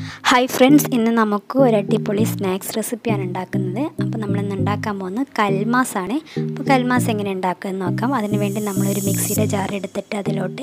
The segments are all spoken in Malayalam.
ഹായ് ഫ്രണ്ട്സ് ഇന്ന് നമുക്ക് ഒരു അടിപൊളി സ്നാക്സ് റെസിപ്പിയാണ് ഉണ്ടാക്കുന്നത് അപ്പോൾ നമ്മളിന്ന് ഉണ്ടാക്കാൻ പോകുന്നത് കൽമാസ് ആണ് അപ്പോൾ കൽമാസ് എങ്ങനെ ഉണ്ടാക്കുക എന്ന് നോക്കാം അതിന് വേണ്ടി നമ്മളൊരു മിക്സിയുടെ ജാർ എടുത്തിട്ട് അതിലോട്ട്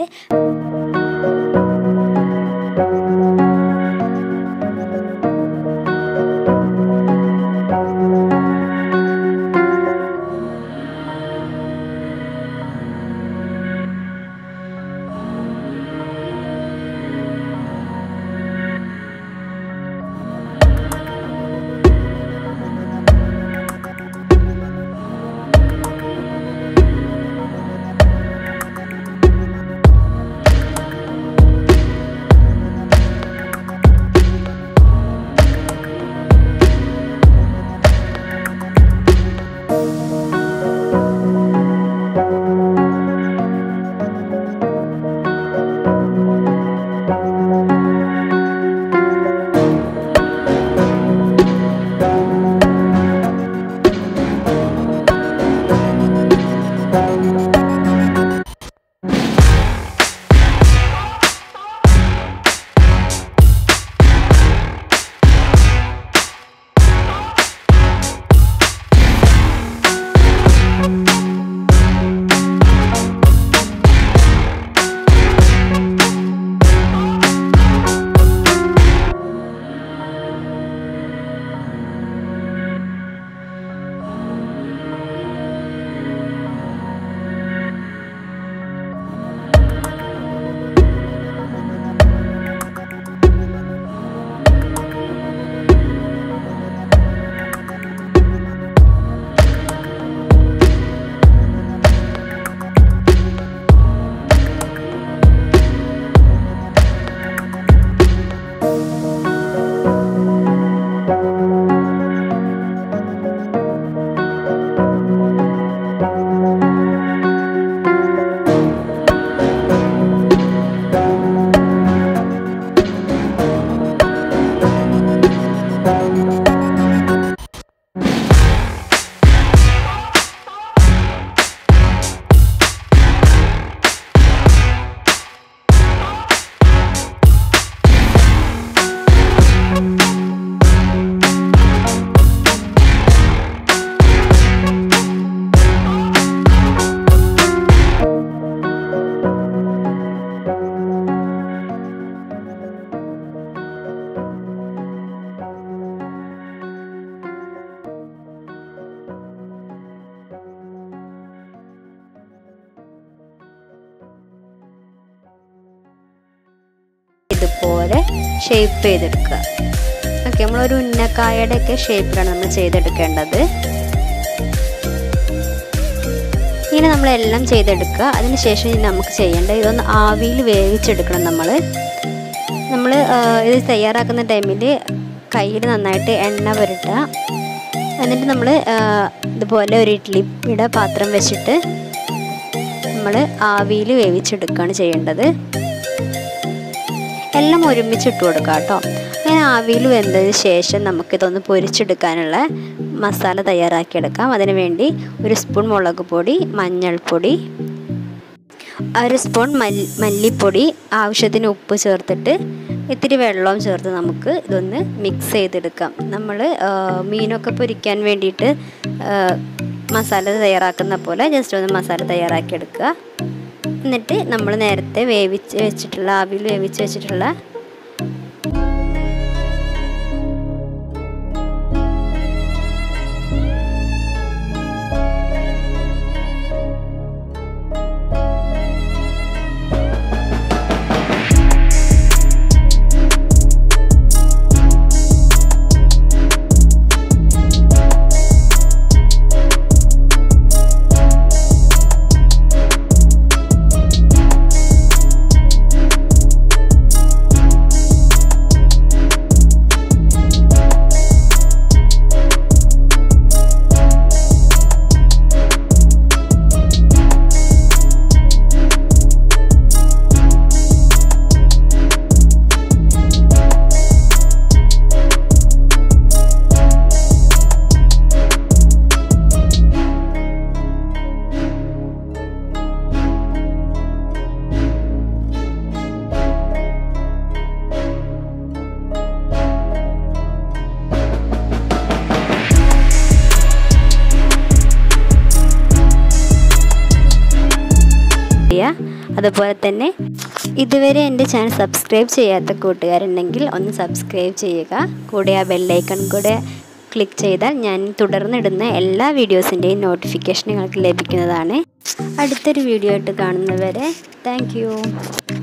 ഇതുപോലെ ഷേപ്പ് ചെയ്തെടുക്കുക ഓക്കെ നമ്മളൊരു ഉന്നക്കായയുടെ ഒക്കെ ഷേപ്പിലാണ് നമ്മൾ ചെയ്തെടുക്കേണ്ടത് ഇങ്ങനെ നമ്മളെല്ലാം ചെയ്തെടുക്കുക അതിനുശേഷം ഇനി നമുക്ക് ചെയ്യേണ്ടത് ഇതൊന്ന് ആവിയിൽ വേവിച്ചെടുക്കണം നമ്മൾ നമ്മൾ ഇത് തയ്യാറാക്കുന്ന ടൈമിൽ കയ്യിൽ നന്നായിട്ട് എണ്ണ പുരട്ടുക എന്നിട്ട് നമ്മൾ ഇതുപോലെ ഒരു ഇഡ്ഡലിയുടെ പാത്രം വെച്ചിട്ട് നമ്മൾ ആവിയിൽ വേവിച്ചെടുക്കുകയാണ് ചെയ്യേണ്ടത് എല്ലാം ഒരുമിച്ചിട്ട് കൊടുക്കുക കേട്ടോ അങ്ങനെ ആവിയിൽ വെന്തതിന് ശേഷം നമുക്കിതൊന്ന് പൊരിച്ചെടുക്കാനുള്ള മസാല തയ്യാറാക്കിയെടുക്കാം അതിന് വേണ്ടി ഒരു സ്പൂൺ മുളക് പൊടി മഞ്ഞൾപ്പൊടി അര സ്പൂൺ മല്ലി മല്ലിപ്പൊടി ആവശ്യത്തിന് ഉപ്പ് ചേർത്തിട്ട് ഇത്തിരി വെള്ളവും ചേർത്ത് നമുക്ക് ഇതൊന്ന് മിക്സ് ചെയ്തെടുക്കാം നമ്മൾ മീനൊക്കെ പൊരിക്കാൻ വേണ്ടിയിട്ട് മസാല തയ്യാറാക്കുന്ന പോലെ ജസ്റ്റ് ഒന്ന് മസാല തയ്യാറാക്കിയെടുക്കുക എന്നിട്ട് നമ്മൾ നേരത്തെ വേവിച്ച് വെച്ചിട്ടുള്ള ആവിയിൽ വേവിച്ച് വെച്ചിട്ടുള്ള അതുപോലെ തന്നെ ഇതുവരെ എൻ്റെ ചാനൽ സബ്സ്ക്രൈബ് ചെയ്യാത്ത കൂട്ടുകാരുണ്ടെങ്കിൽ ഒന്ന് സബ്സ്ക്രൈബ് ചെയ്യുക കൂടെ ആ ബെല്ലൈക്കൺ കൂടെ ക്ലിക്ക് ചെയ്താൽ ഞാൻ തുടർന്നിടുന്ന എല്ലാ വീഡിയോസിൻ്റെയും നോട്ടിഫിക്കേഷൻ നിങ്ങൾക്ക് ലഭിക്കുന്നതാണ് അടുത്തൊരു വീഡിയോ ആയിട്ട് കാണുന്നവരെ താങ്ക്